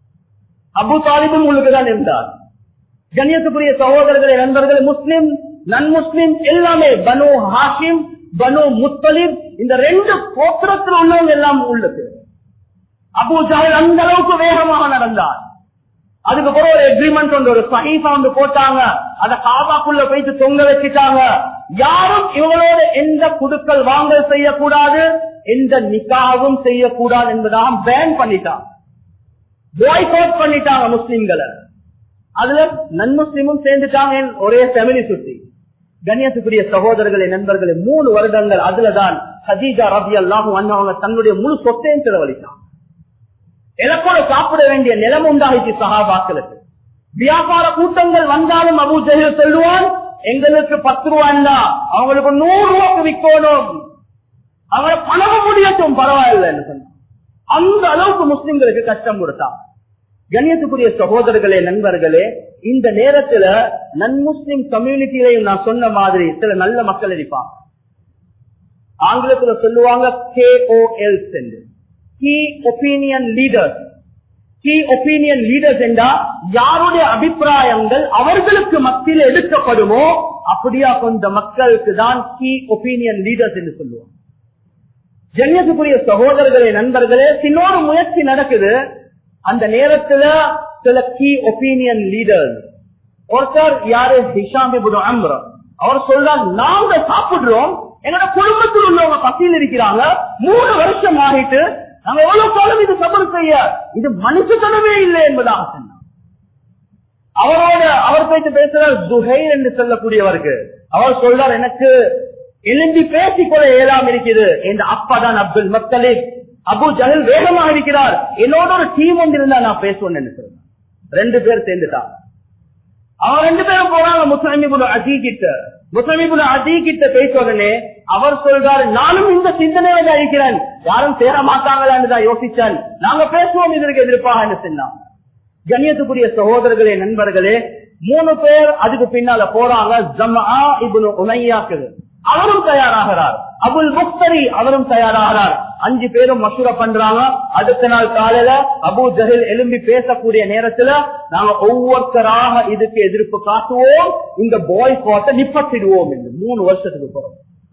அபு தாலிபும் உங்களுக்கு தான் இருந்தார் கண்ணியத்துக்குரிய சகோதரர்களே நண்பர்கள் முஸ்லிம் நன் முஸ்லிம் எல்லாமே பனு ஹாஷிம் பனு முத்தலிப் இந்த ரெண்டு கோத்திரத்தில் உள்ளவங்க எல்லாம் உள்ளது அபு ஜாஹில் அந்த அளவுக்கு வேகமாக நடந்தார் அதுக்கு பிறகு ஒரு எக்ரிமெண்ட் ஒன்று ஒரு சஹீஃபா வந்து போட்டாங்க அத காபாக்குள்ள போயிட்டு தொங்க வச்சுட்டாங்க யாரும் இவங்களோட எந்த குடுக்கல் வாங்கல் செய்யக்கூடாது எந்த நிக்காவும் செய்யக்கூடாது என்பதாக பேன் பண்ணிட்டாங்க பாய்காட் பண்ணிட்டாங்க முஸ்லிம்களை அதுல நன் முஸ்லிமும் சேர்ந்துட்டாங்க ஒரே ஃபேமிலி சுத்தி கண்ணியத்துக்குரிய சகோதரர்களே நண்பர்களே மூணு வருடங்கள் அதுலதான் ஹதீஜா ரபி அல்லாஹும் அவங்க தன்னுடைய முழு சொத்தையும் செலவழித்தாங்க இலக்கோட சாப்பிட வேண்டிய நிலம் உண்டாகிச்சு சகாபாக்களுக்கு வியாபார கூட்டங்கள் வந்தாலும் அபு ஜஹீல் சொல்லுவான் எங்களுக்கு பத்து ரூபாய்னா அவங்களுக்கு நூறு ரூபாய்க்கு விற்கணும் அவங்க பணம் முடியட்டும் பரவாயில்லைன்னு சொன்னான் அந்த அளவுக்கு முஸ்லிம்களுக்கு கஷ்டம் கொடுத்தாங்க கண்ணியத்துக்குரிய சகோதரர்களே நண்பர்களே இந்த நேரத்துல நன் முஸ்லிம் கம்யூனிட்டியிலையும் நான் சொன்ன மாதிரி சில நல்ல மக்கள் இருப்பாங்க ஆங்கிலத்துல சொல்லுவாங்க KOL key opinion leaders key opinion leaders என்றா யாருடைய அபிப்பிராயங்கள் அவர்களுக்கு மத்தியில் எடுக்கப்படுமோ அப்படியா கொஞ்ச மக்களுக்கு தான் கீ ஒப்பீனியன் லீடர்ஸ் என்று சொல்லுவாங்க ஜன்யத்துக்குரிய சகோதரர்களே நண்பர்களே இன்னொரு முயற்சி நடக்குது அந்த நேரத்துல சில கீ ஒப்பீனியன் லீடர் ஒருத்தர் யாரு ஹிஷாம் அம்ர அவர் சொல்றார் நாங்க சாப்பிடுறோம் எங்களோட குடும்பத்தில் உள்ளவங்க பசியில் இருக்கிறாங்க மூணு வருஷம் ஆகிட்டு நாங்க எவ்வளவு காலம் இது சபர் செய்ய இது மனுஷத்தனமே இல்லை என்பதாக சொன்னார் அவரோட அவர் போயிட்டு பேசுறார் துஹைர் என்று சொல்லக்கூடியவருக்கு அவர் சொல்றார் எனக்கு எழுந்தி பேசிக்கொள்ள இயலாம இருக்குது என் அப்பா தான் அப்துல் மத்தலிப் அபு ஜஹல் வேகமாக இருக்கிறார் என்னோட ஒரு டீம் ஒன்று இருந்தா நான் பேசுவேன் சொல்றேன் ரெண்டு பேர் சேர்ந்துட்டாங்க அவன் ரெண்டு பேரும் போறாங்க முஸ்லிமிபுல் அஜி கிட்ட முஸ்லிமிபுல் அஜி கிட்ட பேச உடனே அவர் சொல்றாரு நானும் இந்த சிந்தனையில தான் இருக்கிறேன் யாரும் சேர மாட்டாங்களான்னு தான் யோசிச்சேன் நாங்க பேசுவோம் இதற்கு எதிர்ப்பாக என்று சொன்னான் கண்ணியத்துக்குரிய சகோதரர்களே நண்பர்களே மூணு பேர் அதுக்கு பின்னால போறாங்க ஜம்ஆ இப்னு உமையாக்கு அவரும் தயாராகிறார் அபுல் முக்தரி அவரும் தயாராகிறார் அஞ்சு பேரும் மசூர பண்றாங்க அடுத்த நாள் காலையில அபு ஜஹில் எழும்பி பேசக்கூடிய நேரத்துல நாங்க ஒவ்வொருத்தராக இதுக்கு எதிர்ப்பு காட்டுவோம் இந்த பாய் கோட்டை நிப்பட்டிடுவோம் என்று மூணு வருஷத்துக்கு போறோம்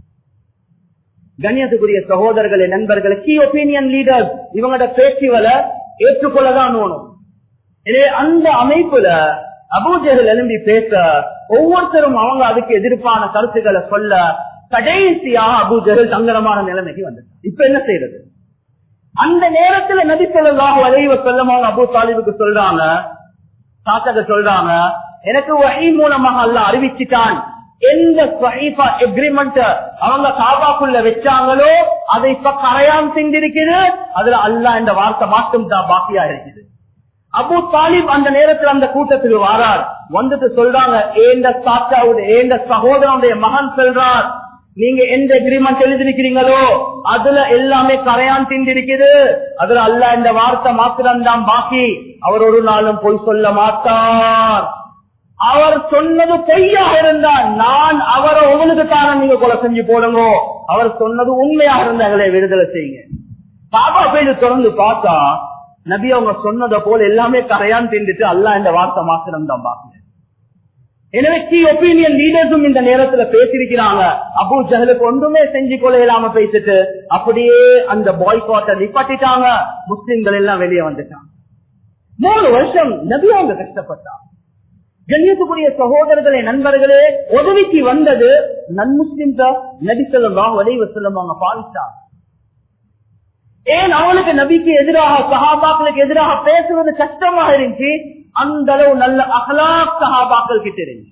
கண்ணியத்துக்குரிய சகோதரர்களே நண்பர்களே கீ ஒப்பீனியன் லீடர்ஸ் இவங்களோட பேச்சுகளை ஏற்றுக்கொள்ளதான் வேணும் எனவே அந்த அமைப்புல அபூஜர்கள் எழும்பி பேச ஒவ்வொருத்தரும் அவங்க அதுக்கு எதிர்ப்பான கருத்துக்களை சொல்ல கடைசியாக அபூஜர்கள் சங்கரமான நிலைமைக்கு வந்துட்டாங்க இப்ப என்ன செய்யறது அந்த நேரத்துல நபி சொல்லாஹ் வலைவ செல்லமாக அபு தாலிபுக்கு சொல்றாங்க தாத்தக சொல்றாங்க எனக்கு வகை மூலமாக அல்ல அறிவிச்சுட்டான் எந்த எக்ரிமெண்ட் அவங்க காபாக்குள்ள வச்சாங்களோ அதை இப்ப கரையான் செஞ்சிருக்குது அதுல அல்ல இந்த வார்த்தை மாற்றம் தான் பாக்கியா இருக்குது அபு தாலிப் அந்த நேரத்தில் அந்த கூட்டத்துக்கு வாரார் வந்துட்டு சொல்றாங்க ஏந்த சாத்தாவுடைய ஏந்த சகோதரனுடைய மகன் சொல்றார் நீங்க எந்த எக்ரிமெண்ட் எழுதிருக்கிறீங்களோ அதுல எல்லாமே கரையான் திண்டிருக்குது அதுல அல்ல இந்த வார்த்தை மாத்திரம் தான் பாக்கி அவர் ஒரு நாளும் பொய் சொல்ல மாட்டார் அவர் சொன்னது பொய்யாக இருந்தால் நான் அவரை உங்களுக்கு தானே நீங்க கொலை செஞ்சு போடுங்க அவர் சொன்னது உண்மையாக இருந்தாங்களே விடுதலை செய்யுங்க பாபா போய் தொடர்ந்து பார்த்தா நபி அவங்க சொன்னதை போல எல்லாமே கரையான் திண்டுட்டு அல்ல இந்த வார்த்தை மாத்திரம் தான் பாக்குறேன் எனவே கீ ஒப்பீனியன் லீடர்ஸும் இந்த நேரத்துல பேசிருக்கிறாங்க அபு ஜஹலுக்கு ஒன்றுமே செஞ்சு கொள்ள இல்லாம பேசிட்டு அப்படியே அந்த பாய்காட்டை நிப்பாட்டிட்டாங்க முஸ்லிம்கள் எல்லாம் வெளியே வந்துட்டாங்க மூணு வருஷம் நபி அவங்க கஷ்டப்பட்டாங்க கண்ணியத்துக்குரிய சகோதரர்களே நண்பர்களே உதவிக்கு வந்தது நன் முஸ்லிம் நபி சொல்லம் வலைவ செல்லம் அவங்க பாதிச்சாங்க ஏன் அவனுக்கு நபிக்கு எதிராக சஹாபாக்களுக்கு எதிராக பேசுவது கஷ்டமாக இருந்துச்சு அந்த அளவு நல்ல அகலாக் சஹாபாக்கள் கிட்ட இருந்துச்சு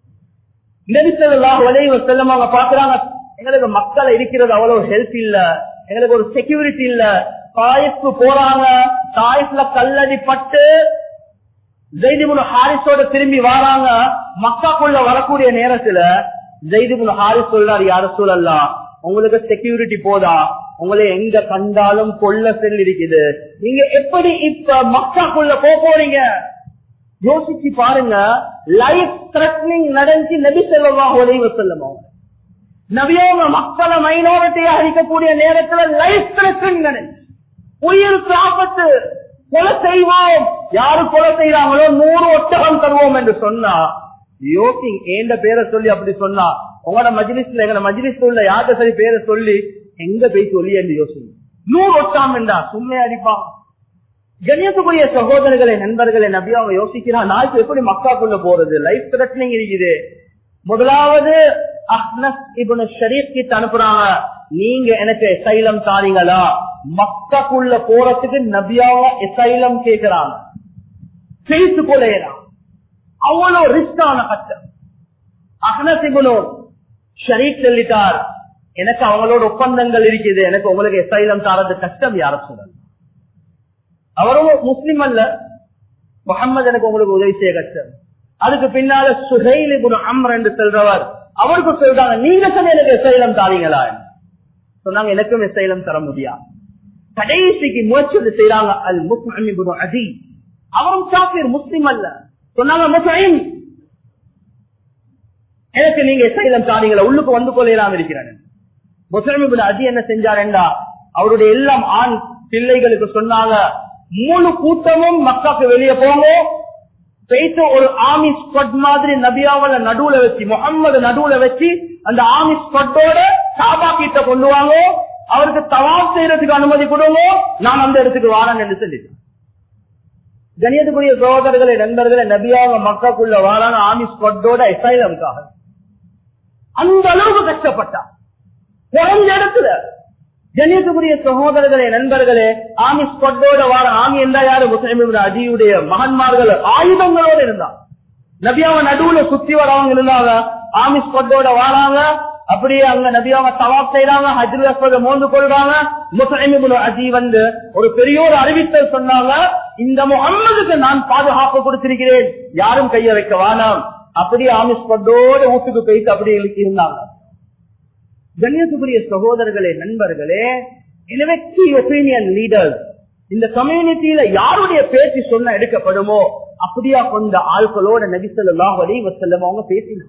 நெரிசலாக வலைவ செல்லம் அவங்க பாக்குறாங்க எங்களுக்கு மக்கள் இருக்கிறது அவ்வளவு ஹெல்ப் இல்ல எங்களுக்கு ஒரு செக்யூரிட்டி இல்ல தாய்க்கு போறாங்க தாய்ஸ்ல கல்லடி பட்டு ஜெய்திபுல் ஹாரிஸோட திரும்பி வராங்க மக்காக்குள்ள வரக்கூடிய நேரத்துல ஜெய்திபுல் ஹாரிஸ் சொல்றாரு யார சூழல்லாம் உங்களுக்கு செக்யூரிட்டி போதா உங்களை எங்க கண்டாலும் கொள்ள செல் இருக்குது நீங்க எப்படி இப்ப மக்காக்குள்ள போக போறீங்க யோசிச்சு பாருங்க லைஃப் த்ரெட்னிங் நடந்து நபி செல்லவா உதவி செல்லும் அவங்க நபியவங்க மக்களை மைனாரிட்டியா அழிக்கக்கூடிய நேரத்துல லைஃப் த்ரெட்னிங் நடந்து உயிருக்கு ஆபத்து கொலை செய்வோம் யாரு கொலை செய்யறாங்களோ நூறு ஒட்டகம் தருவோம் என்று சொன்னா யோசி ஏண்ட பேரை சொல்லி அப்படி சொன்னா உங்களோட மஜிலிஸ்ல எங்க மஜிலிஸ்ல உள்ள யார்கிட்ட சரி பேரை சொல்லி எங்க போய் சொல்லி என்று யோசிங்க நூறு ஒட்டாம் என்றா சும்மே அடிப்பான் கண்ணியத்துக்குரிய சகோதரர்களை நண்பர்களை நபி அவங்க யோசிக்கிறான் நாளைக்கு எப்படி மக்காக்குள்ள போறது லைஃப் த்ரெட்னிங் இருக்குது முதலாவது அஹ்னஸ் இபுன் ஷரீப் கிட்ட அனுப்புறாங்க நீங்க எனக்கு எசைலம் தாரீங்களா மக்காக்குள்ள போறதுக்கு நபியாவ எசைலம் கேக்குறாங்க பேசு கொலையலாம் அவ்வளவு ரிஸ்கான கஷ்டம் அஹ்னஸ் இபுனோ ஷரீப் சொல்லிட்டார் எனக்கு அவங்களோட ஒப்பந்தங்கள் இருக்குது எனக்கு உங்களுக்கு எசைலம் தாரது கஷ்டம் யார சொல்லலாம் அவரும் முஸ்லிம் அல்ல முகம்மது எனக்கு உங்களுக்கு உதவி செய்ய கஷ்டம் அதுக்கு பின்னால சுகைல் குரு அம்ர் என்று சொல்றவர் அவருக்கு சொல்றாங்க நீங்க சொன்ன எனக்கு எசைலம் தாரீங்களா சொன்னாங்க எனக்கும் எசைலம் தர முடியாது கடைசிக்கு முயற்சி செய்யறாங்க அல் முஸ்லிம் அதி அவரும் சாப்பியர் முஸ்லிம் அல்ல சொன்னாங்க முஸ்லிம் எனக்கு நீங்க எசைலம் தாரீங்களா உள்ளுக்கு வந்து கொள்ளையலாம் இருக்கிறேன் முஸ்லிம் அதி என்ன செஞ்சாருண்டா அவருடைய எல்லாம் ஆண் பிள்ளைகளுக்கு சொன்னாங்க மூணு கூட்டமும் மக்காக்கு வெளியே போங்க போயிட்டு ஒரு ஆமி ஸ்பட் மாதிரி நபியாவல நடுவுல வச்சு முகம்மது நடுவுல வச்சு அந்த ஆமி ஸ்பட்டோட சாபா கிட்ட கொண்டு வாங்க அவருக்கு தவாப் செய்யறதுக்கு அனுமதி கொடுங்க நான் அந்த இடத்துக்கு வாரன் என்று சொல்லிட்டேன் கணியத்துக்குரிய சகோதரர்களை நண்பர்களை நபியாக மக்காக்குள்ள வாரான ஆமி ஸ்பட்டோட எசைலம்காக அந்த அளவுக்கு கஷ்டப்பட்டான் குறைஞ்ச இடத்துல கண்ணியத்துக்குரிய சகோதரர்களே நண்பர்களே ஆமி ஸ்பட்டோட வார ஆமி என்றா யாரு முஸ்லிம் அஜியுடைய மகன்மார்கள் ஆயுதங்களோட இருந்தான் நபியாவ நடுவுல சுத்தி வரவங்க இருந்தாங்க ஆமி ஸ்பட்டோட வாராங்க அப்படியே அங்க நபியாவ தவாப் செய்யறாங்க ஹஜ்ரு அஸ்வத மோந்து கொள்றாங்க முஸ்லிம் அஜி வந்து ஒரு பெரிய ஒரு அறிவித்தல் சொன்னாங்க இந்த முகம்மதுக்கு நான் பாதுகாப்பு கொடுத்திருக்கிறேன் யாரும் கைய வைக்க வேணாம் அப்படியே ஆமி ஸ்பட்டோட வீட்டுக்கு போயிட்டு அப்படியே இருந்தாங்க கண்ணியத்துக்குரிய சகோதரர்களே நண்பர்களே எனவே கீ ஒப்பீனியன் லீடர்ஸ் இந்த கம்யூனிட்டியில யாருடைய பேச்சு சொன்ன எடுக்கப்படுமோ அப்படியா கொண்ட ஆட்களோட நபிசல்லாஹ் அலி வசல்லம் அவங்க பேசினாங்க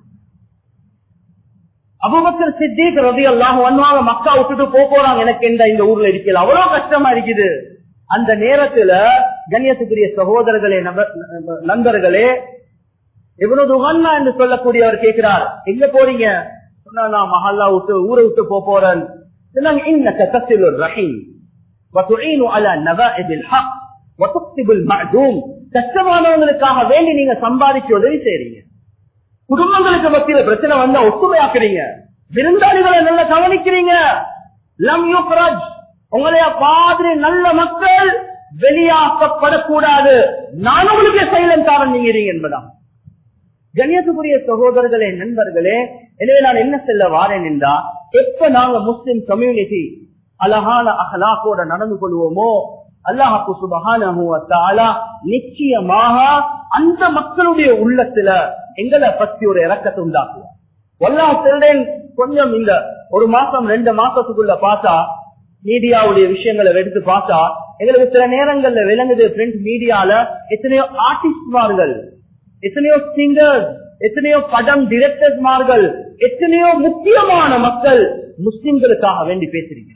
அபுபக்கர் சித்திக் ரவி அல்லாஹ் வந்தாங்க மக்கா விட்டுட்டு போக போறாங்க எனக்கு இந்த இந்த ஊர்ல இருக்கல அவ்வளவு கஷ்டமா இருக்குது அந்த நேரத்துல கண்ணியத்துக்குரிய சகோதரர்களே நண்பர்களே இவ்வளவு துகன்னா என்று சொல்லக்கூடியவர் கேட்கிறார் எங்க போறீங்க சொன்னா நான் மஹல்லா விட்டு ஊரை விட்டு போக போறேன் சொன்னாங்க இன்னக்க தசிலு ரஹீம் وتعين على نبائب الحق وتكتب المعدوم கஷ்டமானவங்களுக்காக வேண்டி நீங்க சம்பாதிச்சு உதவி செய்றீங்க குடும்பங்களுக்கு மத்தியில பிரச்சனை வந்தா ஒத்துமையாக்குறீங்க விருந்தாளிகளை நல்லா கவனிக்கிறீங்க லம் யுக்ரஜ் உங்களைய பாதிரி நல்ல மக்கள் வெளியாக்கப்படக்கூடாது நான் உங்களுக்கு சைலன் காரணம் நீங்க என்பதான் கண்ணியத்துக்குரிய சகோதரர்களே நண்பர்களே எனவே நான் என்ன செல்ல வாரேன் என்றா எப்ப நாங்க முஸ்லிம் கம்யூனிட்டி அழகான அகலாக்கோட நடந்து கொள்வோமோ அல்லாஹு சுபகான நிச்சயமாக அந்த மக்களுடைய உள்ளத்துல எங்களை பத்தி ஒரு இறக்கத்தை உண்டாக்குவோம் வல்லா சொல்றேன் கொஞ்சம் இந்த ஒரு மாசம் ரெண்டு மாசத்துக்குள்ள பார்த்தா மீடியாவுடைய விஷயங்களை எடுத்து பார்த்தா எங்களுக்கு சில நேரங்கள்ல விளங்குது பிரிண்ட் மீடியால எத்தனையோ ஆர்டிஸ்ட்மார்கள் எத்தனையோ சிங்கர்ஸ் எத்தனையோ படம் டிரெக்டர்ஸ்மார்கள் எத்தனையோ முக்கியமான மக்கள் முஸ்லிம்களுக்காக வேண்டி பேசுறீங்க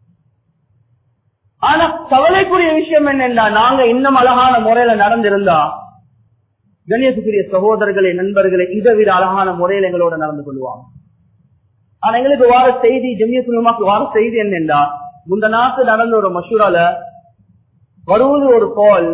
ஆனா கவலைக்குரிய விஷயம் என்னென்னா நாங்க இன்னும் அழகான முறையில நடந்திருந்தா கண்ணியத்துக்குரிய சகோதரர்களை நண்பர்களை இதை விட அழகான முறையில் எங்களோட நடந்து கொள்வாங்க ஆனா எங்களுக்கு வார செய்தி ஜம்மியத்துலமாக்கு வார செய்தி என்னென்றா முந்த நாட்டு நடந்த ஒரு மஷூரால வருவது ஒரு கால்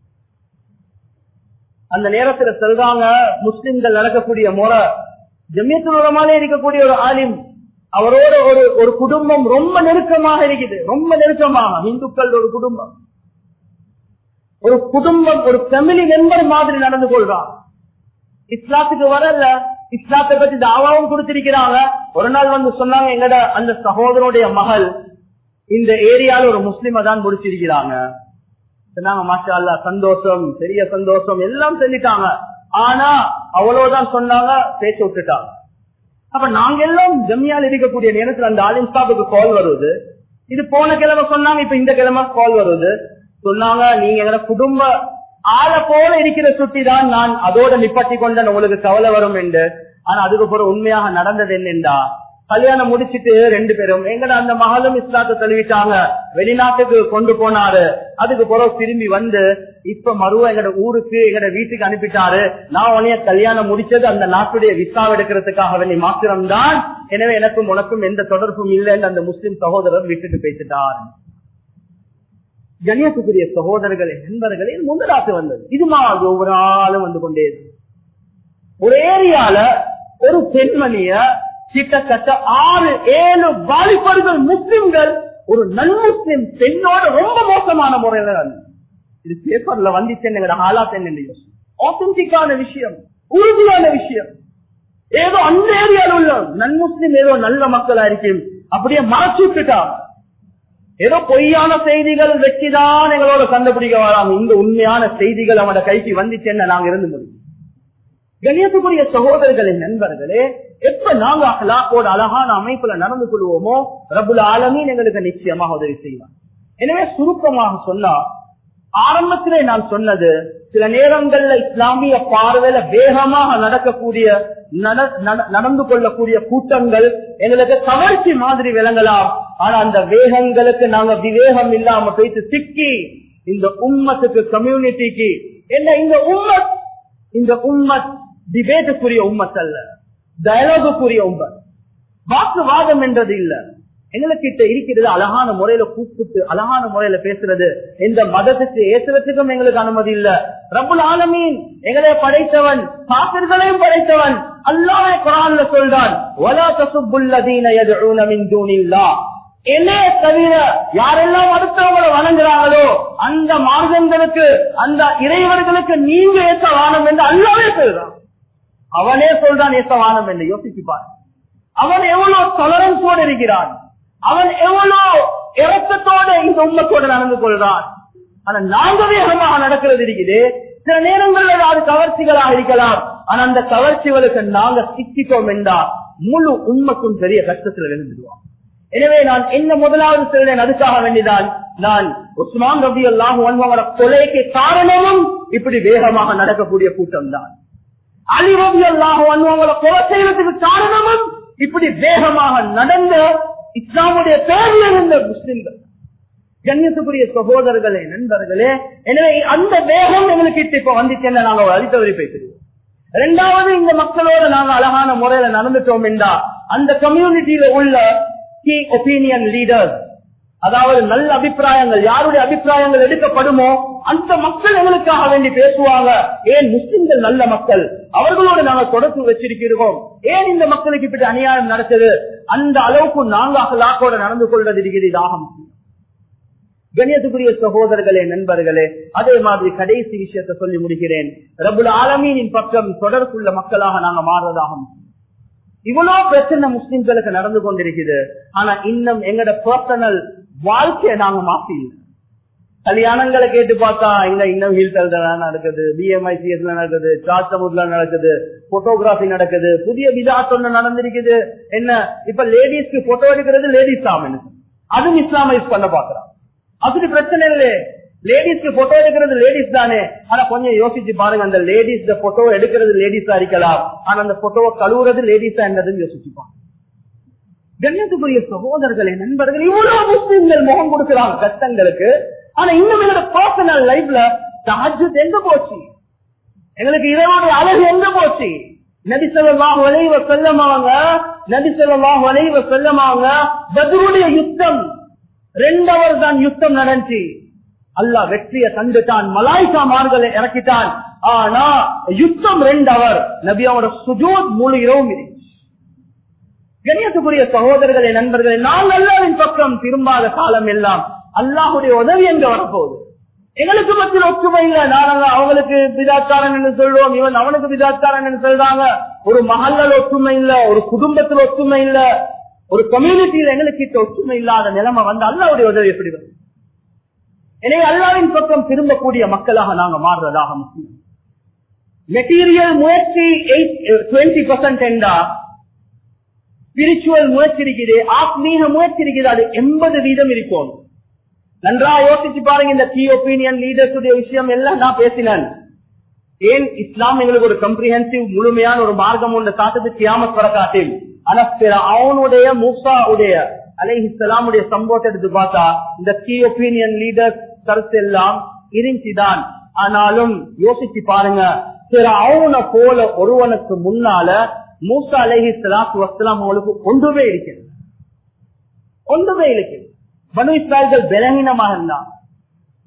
அந்த நேரத்துல சொல்றாங்க முஸ்லிம்கள் நடக்கக்கூடிய முறை ஜம்மியத்துலமாலே இருக்கக்கூடிய ஒரு ஆலிம் அவரோட ஒரு ஒரு குடும்பம் ரொம்ப நெருக்கமாக இருக்குது ரொம்ப நெருக்கமாக இந்துக்கள் ஒரு குடும்பம் ஒரு குடும்பம் ஒரு ஃபேமிலி மெம்பர் மாதிரி நடந்து கொள்றான் இஸ்லாத்துக்கு வரல இஸ்லாத்தை பத்தி தாவாவும் கொடுத்திருக்கிறாங்க ஒரு நாள் வந்து சொன்னாங்க எங்கட அந்த சகோதரனுடைய மகள் இந்த ஏரியால ஒரு முஸ்லிம தான் முடிச்சிருக்கிறாங்க சொன்னாங்க மாஷா அல்லா சந்தோஷம் பெரிய சந்தோஷம் எல்லாம் சொல்லிட்டாங்க ஆனா அவ்வளவுதான் சொன்னாங்க பேச விட்டுட்டாங்க அப்ப நாங்க எல்லாம் ஜம்மியால் இருக்கக்கூடிய நேரத்தில் அந்த ஆலிம் ஸ்டாப்புக்கு கால் வருது இது போன கிழமை சொன்னாங்க இப்ப இந்த கிழமை கால் வருது சொன்னாங்க நீங்க எங்க குடும்ப ஆளை போல இருக்கிற சுட்டி தான் நான் அதோட நிப்பட்டி கொண்ட உங்களுக்கு கவலை வரும் என்று ஆனா அதுக்கப்புறம் உண்மையாக நடந்தது என்னென்றா கல்யாணம் முடிச்சிட்டு ரெண்டு பேரும் எங்கட அந்த மகளும் இஸ்லாத்தை தழுவிட்டாங்க வெளிநாட்டுக்கு கொண்டு போனாரு அதுக்கு பிறகு திரும்பி வந்து இப்ப மறுவ எங்கட ஊருக்கு எங்கட வீட்டுக்கு அனுப்பிட்டாரு நான் உனைய கல்யாணம் முடிச்சது அந்த நாட்டுடைய விசாவை எடுக்கிறதுக்காக வேண்டி மாத்திரம்தான் எனவே எனக்கும் உனக்கும் எந்த தொடர்பும் இல்லைன்னு அந்த முஸ்லிம் சகோதரர் விட்டுட்டு பேசிட்டார் கணியத்துக்குரிய சகோதரர்களே நண்பர்களே முதலாத்து வந்தது இது மாதிரி ஒவ்வொரு ஆளும் வந்து கொண்டே இருக்கு. ஒரு ஏரியால ஒரு பெண்மணிய கிட்டத்தட்ட ஆறு ஏழு வாலிபர்கள் முஸ்லிம்கள் ஒரு நன் முஸ்லிம் பெண்ணோட ரொம்ப மோசமான முறையில நடந்தது. இது பேப்பர்ல வந்துச்சு எங்கட ஹாலாத் என்ன ஆத்தென்டிக்கான விஷயம் உறுதியான விஷயம் ஏதோ அந்த ஏரியால உள்ள நன் முஸ்லிம் ஏதோ நல்ல மக்களா இருக்கும் அப்படியே மறைச்சு விட்டுட்டாங்க ஏதோ பொய்யான செய்திகள் வச்சுதான் எங்களோட கண்டுபிடிக்க வராங்க இந்த உண்மையான செய்திகள் அவனோட கைக்கு வந்துச்சுன்னு நாங்க இருந்து முடியும் கணியத்துக்குரிய சகோதரர்களின் நண்பர்களே எப்ப நாங்க அகலாக்கோட அழகான அமைப்புல நடந்து கொள்வோமோ ரபுல் ஆலமீன் எங்களுக்கு நிச்சயமாக உதவி செய்வார் எனவே சுருக்கமாக சொன்னா ஆரம்பத்திலே நான் சொன்னது சில நேரங்கள்ல இஸ்லாமிய பார்வையில வேகமாக நடக்கக்கூடிய நட- நட- நடந்து கொள்ளக்கூடிய கூட்டங்கள் எங்களுக்கு கவர்ச்சி மாதிரி விளங்கலாம் ஆனா அந்த வேகங்களுக்கு நாங்க விவேகம் இல்லாம போயிட்டு சிக்கி இந்த உம்மத்துக்கு கம்யூனிட்டிக்கு என்ன இந்த உம்மத் இந்த உம்மத் டிபேட்டுக்குரிய உம்மத் அல்ல டயலாகுக்குரிய உம்மத் வாக்குவாதம் என்றது இல்ல எங்களுக்கிட்ட இருக்கிறது அழகான முறையில கூப்பிட்டு அழகான முறையில பேசுறது எந்த மதத்துக்கு ஏசுறதுக்கும் எங்களுக்கு அனுமதி இல்ல ரபுல் ஆலமீன் எங்களை படைத்தவன் காப்பிர்களையும் படைத்தவன் அல்லாஹ் குரான்ல சொல்றான் "வலா தசுப்புல்லதீன யதுஊன மின் தூனில்லாஹ்." என்னைய தவிர யாரெல்லாம் அடுத்தவங்களை வணங்குறாங்களோ அந்த மார்க்கங்களுக்கு அந்த இறைவர்களுக்கு நீங்க ஏற்ற வானம் என்று அல்லாவே சொல்றான் அவனே சொல்றான் ஏற்ற வானம் என்று யோசிச்சுப்பார் அவன் எவ்வளவு தொலரன்ஸோடு இருக்கிறான் அவன் எவ்வளவு இறக்கத்தோட இந்த உண்மத்தோடு நடந்து கொள்றான் ஆனா நாங்க வேகமாக நடக்கிறது இருக்குது சில நேரங்களில் அது கவர்ச்சிகளாக இருக்கலாம் ஆனா அந்த கவர்ச்சிகளுக்கு நாங்க சிக்கிட்டோம் என்றால் முழு உண்மைக்கும் பெரிய கஷ்டத்தில் விழுந்துடுவோம் எனவே நான் என்ன முதலாவது சொல்றேன் அதுக்காக வேண்டிதான் நான் உஸ்மான் ரபி அல்லாஹ் அவங்களோட கொலைக்கு காரணமும் இப்படி வேகமாக நடக்கக்கூடிய கூட்டம் தான் அலி ரபி அல்லாஹ் அவங்கள கொலை செய்யறதுக்கு காரணமும் இப்படி வேகமாக நடந்த இஸ்லாமுடைய தேவையில் இருந்த முஸ்லிம்கள் கண்ணியத்துக்குரிய சகோதரர்களே நண்பர்களே எனவே அந்த வேகம் எங்களுக்கு இப்ப வந்துச்சுன்னு நாங்க ஒரு அடித்தவரை பேசுவோம் இரண்டாவது இந்த மக்களோட நாங்க அழகான முறையில நடந்துட்டோம் என்றா அந்த கம்யூனிட்டியில உள்ள கீ ஒப்பீனியன் லீடர்ஸ் அதாவது நல்ல அபிப்பிராயங்கள் யாருடைய அபிப்பிராயங்கள் எடுக்கப்படுமோ அந்த மக்கள் எங்களுக்காக வேண்டி பேசுவாங்க ஏன் முஸ்லிம்கள் நல்ல மக்கள் அவர்களோடு நாங்க தொடர்பு வச்சிருக்கிறோம் ஏன் இந்த மக்களுக்கு இப்படி அநியாயம் நடக்குது அந்த அளவுக்கு நாங்க அகலாக்கோட நடந்து கொள்வது இருக்கிறது இதாக முக்கியம் கணியத்துக்குரிய சகோதரர்களே நண்பர்களே அதே மாதிரி கடைசி விஷயத்தை சொல்லி முடிக்கிறேன் ரபுல் ஆலமீனின் பக்கம் தொடர்புள்ள மக்களாக நாங்க மாறுவதாக முக்கியம். இவ்வளவு பிரச்சனை முஸ்லிம்களுக்கு நடந்து கொண்டிருக்குது ஆனா இன்னும் எங்கட பர்சனல் வாழ்க்கையை நாங்க மாத்தி இல்லை கல்யாணங்களை கேட்டு பார்த்தா இங்க இன்னும் ஹீல்டல் நடக்குது பிஎம்ஐ சிஎஸ்ல நடக்குது சாத்தமுட்ல நடக்குது போட்டோகிராஃபி நடக்குது புதிய விதாத் ஒண்ணு நடந்திருக்குது என்ன இப்ப லேடிஸ்க்கு போட்டோ எடுக்கிறது லேடிஸ் தான் அதுவும் இஸ்லாமைஸ் பண்ண பாக்குறான் அப்படி பிரச்சனை இல்லை லேடிஸ்க்கு போட்டோ எடுக்கிறது லேடிஸ் தானே ஆனா கொஞ்சம் யோசிச்சு பாருங்க அந்த லேடிஸ் போட்டோ எடுக்கிறது லேடிஸா இருக்கலாம் ஆனா அந்த போட்டோவை கழுவுறது லேடிஸா என்னதுன்னு யோசிச்சுப்பாங்க கண்ணியத்துக்குரிய சகோதரர்களே நண்பர்கள் இவ்வளவு முஸ்லிம்கள் முகம் கொடுக்கிறாங்க கஷ்டங்களுக்கு ஆனா இன்னும் என்னோட பர்சனல் லைஃப்ல தாஜத் எங்க போச்சு எங்களுக்கு இரவோடைய அழகு எங்க போச்சு நபி சொல்லலாம் வளைவ செல்லமாங்க நபி சொல்லலாம் வளைவ செல்லமாங்க பத்ருடைய யுத்தம் ரெண்டவர் தான் யுத்தம் நடந்துச்சு அல்லாஹ் வெற்றியை தந்துட்டான் மலாய்கா மார்களை இறக்கிட்டான் ஆனா யுத்தம் ரெண்டவர் நபி அவரோட சுஜூத் முழு இரவும் இருந்துச்சு கணியத்துக்குரிய சகோதரர்களே நண்பர்களே நாங்கள் அல்லாவின் பக்கம் திரும்பாத காலம் எல்லாம் அல்லாஹுடைய உதவி எங்க வரப்போகுது எங்களுக்கு மத்தியில் ஒற்றுமை இல்ல நாங்க அவங்களுக்கு பிதாச்சாரன் என்று சொல்றோம் இவன் அவனுக்கு பிதாச்சாரன் என்று சொல்றாங்க ஒரு மகள்கள் ஒற்றுமை இல்ல ஒரு குடும்பத்தில் ஒற்றுமை இல்ல ஒரு கம்யூனிட்டியில எங்களுக்கு கிட்ட ஒற்றுமை இல்லாத நிலைமை வந்து அல்லாவுடைய உதவி எப்படி வரும் எனவே அல்லாவின் பக்கம் திரும்பக்கூடிய மக்களாக நாங்க மாறுறதாக முக்கியம் மெட்டீரியல் முயற்சி டுவெண்ட்டி பர்சன்ட் என்றா ஸ்பிரிச்சுவல் முயற்சி இருக்குது ஆத்மீக முயற்சி இருக்குது அது எண்பது வீதம் இருக்கும் நன்றா யோசிச்சு பாருங்க இந்த கீ ஒப்பீனியன் லீடர்ஸ் விஷயம் எல்லாம் நான் பேசினேன் ஏன் இஸ்லாம் எங்களுக்கு ஒரு கம்ப்ரிஹென்சிவ் முழுமையான ஒரு மார்க்கம் ஒன்று காட்டுது கியாமத் வர காட்டில் ஆனா அவனுடைய மூசா உடைய அலைஹி இஸ்லாமுடைய சம்பவத்தை எடுத்து பார்த்தா இந்த கீ ஒப்பீனியன் லீடர்ஸ் கருத்து எல்லாம் இருந்துச்சுதான் ஆனாலும் யோசிச்சு பாருங்க சில அவனை போல ஒருவனுக்கு முன்னால மூசா அலஹி சலாத்து வசலாம் அவங்களுக்கு ஒன்றுமே இருக்கிறது ஒன்றுமே இருக்கிறது பனு இஸ்ராயல்கள் பலகீனமாக இருந்தான்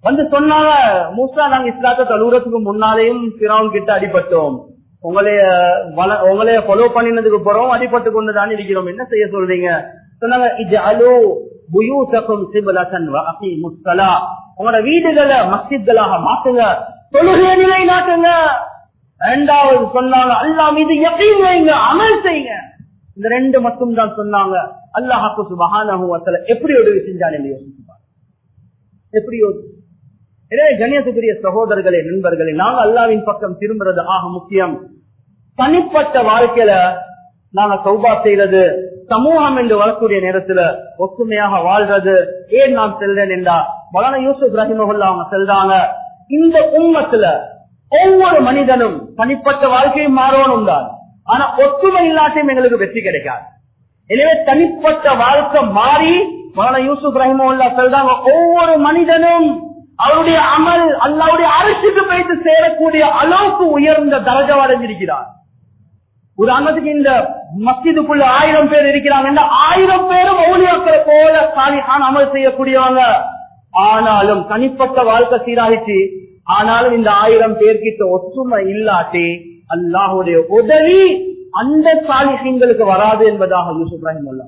வந்து சொன்னாங்க மூசா நாங்க இஸ்லாத்தை தழுவுறதுக்கு முன்னாலேயும் பிறவன் கிட்ட அடிபட்டோம் உங்களைய வள- உங்களைய ஃபாலோ பண்ணினதுக்கு பிறகும் அடிபட்டு கொண்டுதான் இருக்கிறோம் என்ன செய்ய சொல்றீங்க சொன்னாங்க இது அலோ புயூசக்கும் சிபலசன் முஸ்தலா உங்களோட வீடுகளை மஸ்ஜித்களாக மாத்துங்க தொழுகை நிலை நாட்டுங்க இரண்டாவது சொன்னாங்க அல்லாஹ் மீது யகீன் வைங்க அமல் செய்யுங்க இந்த ரெண்டு மட்டும் தான் சொன்னாங்க அல்லாஹாக்கு சுபஹானஹு வ தஆலா எப்படி உதவி செஞ்சான் என்று யோசிச்சு பாருங்க. எப்படி யோசி எனவே கண்ணியத்துக்குரிய சகோதரர்களே நண்பர்களே நாங்க அல்லாவின் பக்கம் திரும்புறது ஆக முக்கியம் தனிப்பட்ட வாழ்க்கையில நாங்க சௌபா செய்யறது சமூகம் என்று வரக்கூடிய நேரத்துல ஒற்றுமையாக வாழ்றது ஏன் நான் செல்றேன் என்றா மலான யூசுப் ரஹிமகுல்லா அவங்க செல்றாங்க இந்த உம்மத்துல ஒவ்வொரு மனிதனும் தனிப்பட்ட வாழ்க்கையும் மாறணும் தான் ஆனா ஒற்றுமை இல்லாட்டியும் எங்களுக்கு வெற்றி கிடைக்காது எனவே தனிப்பட்ட வாழ்க்கை மாறி மலான யூசுப் ரஹிமகுல்லா சொல்றாங்க ஒவ்வொரு மனிதனும் அவருடைய அமல் அல்லாவுடைய அரசுக்கு போயிட்டு சேரக்கூடிய அளவுக்கு உயர்ந்த தரஜா அடைஞ்சிருக்கிறார் உதாரணத்துக்கு இந்த மஸ்ஜிதுக்குள்ள ஆயிரம் பேர் இருக்கிறாங்க ஆயிரம் பேரும் மௌலியாக்களை போல சாலிஹான் அமல் செய்யக்கூடியவங்க ஆனாலும் தனிப்பட்ட வாழ்க்கை சீராகிச்சு ஆனாலும் இந்த ஆயிரம் பேர்கிட்ட ஒற்றுமை இல்லாட்டி அல்லாஹுடைய உதவி அந்த சாலிஹங்களுக்கு வராது என்பதாக யூசுப் இப்ராஹிம் அல்லா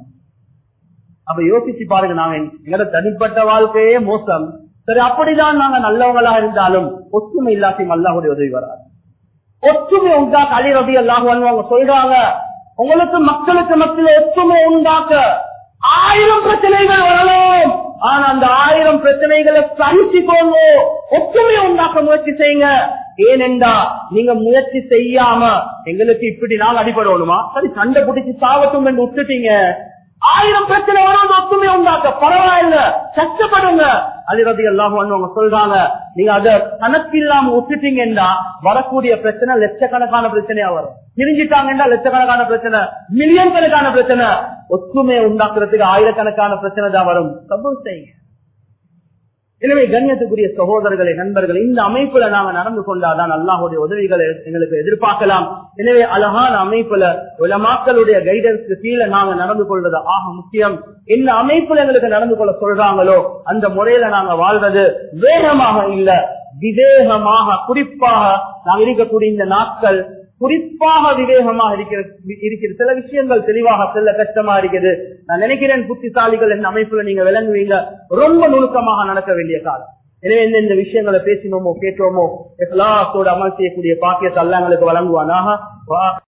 அப்ப யோசிச்சு பாருங்க நாங்க எங்களோட தனிப்பட்ட வாழ்க்கையே மோசம் சரி அப்படிதான் நாங்க நல்லவங்களா இருந்தாலும் ஒற்றுமை இல்லாட்டியும் அல்லாஹுடைய உதவி வராது ஒற்றுமை உண்டாக்க அலி ரபி அல்லாஹ் அவங்க சொல்றாங்க உங்களுக்கு மக்களுக்கு மத்தியில் ஒற்றுமை உண்டாக்க ஆயிரம் பிரச்சனைகள் வரலாம் ஆனா அந்த ஆயிரம் பிரச்சனைகளை சகிச்சுக்கோங்க ஒற்றுமை உண்டாக்க முயற்சி செய்யுங்க ஏனென்றா நீங்க முயற்சி செய்யாம எங்களுக்கு இப்படி நாள் அடிபடணுமா சரி சண்டை பிடிச்சி சாவட்டும் என்று விட்டுட்டீங்க ஆயிரம் பிரச்சனை வரும் ஒத்துமை உண்டாக்க பரவாயில்ல கஷ்டப்படுங்க அலிரதி எல்லாம் அவங்க சொல்றாங்க நீங்க அத கணக்கில்லாம விட்டுட்டீங்கன்னா வரக்கூடிய பிரச்சனை லட்சக்கணக்கான பிரச்சனையா வரும் பிரிஞ்சிட்டாங்கன்னா லட்சக்கணக்கான பிரச்சனை மில்லியன் கணக்கான பிரச்சனை ஒத்துமையை உண்டாக்குறதுக்கு ஆயிரக்கணக்கான பிரச்சனை தான் வரும் சப்போஸ் செய்யுங்க எனவே கண்ணியத்துக்குரிய சகோதரர்களே நண்பர்கள் இந்த அமைப்புல நாங்க நடந்து கொண்டாதான் அல்லாஹுடைய உதவிகளை எங்களுக்கு எதிர்பார்க்கலாம் எனவே அழகான அமைப்புல உலமாக்களுடைய கைடன்ஸ்க்கு கீழே நாங்க நடந்து கொள்வது ஆக முக்கியம் இந்த அமைப்புல எங்களுக்கு நடந்து கொள்ள சொல்றாங்களோ அந்த முறையில நாங்க வாழ்வது வேகமாக இல்ல விவேகமாக குறிப்பாக நாம் இருக்கக்கூடிய இந்த நாட்கள் குறிப்பாக விவேகமாக இருக்கிற இருக்கிற சில விஷயங்கள் தெளிவாக செல்ல கஷ்டமா இருக்குது நான் நினைக்கிறேன் புத்திசாலிகள் என்ற அமைப்புல நீங்க விளங்குவீங்க ரொம்ப நுணுக்கமாக நடக்க வேண்டிய காலம் எனவே எந்தெந்த விஷயங்களை பேசினோமோ கேட்டோமோ எல்லாத்தோட அமல் செய்யக்கூடிய பாக்கியத்தை அல்ல எங்களுக்கு வழங்குவானாக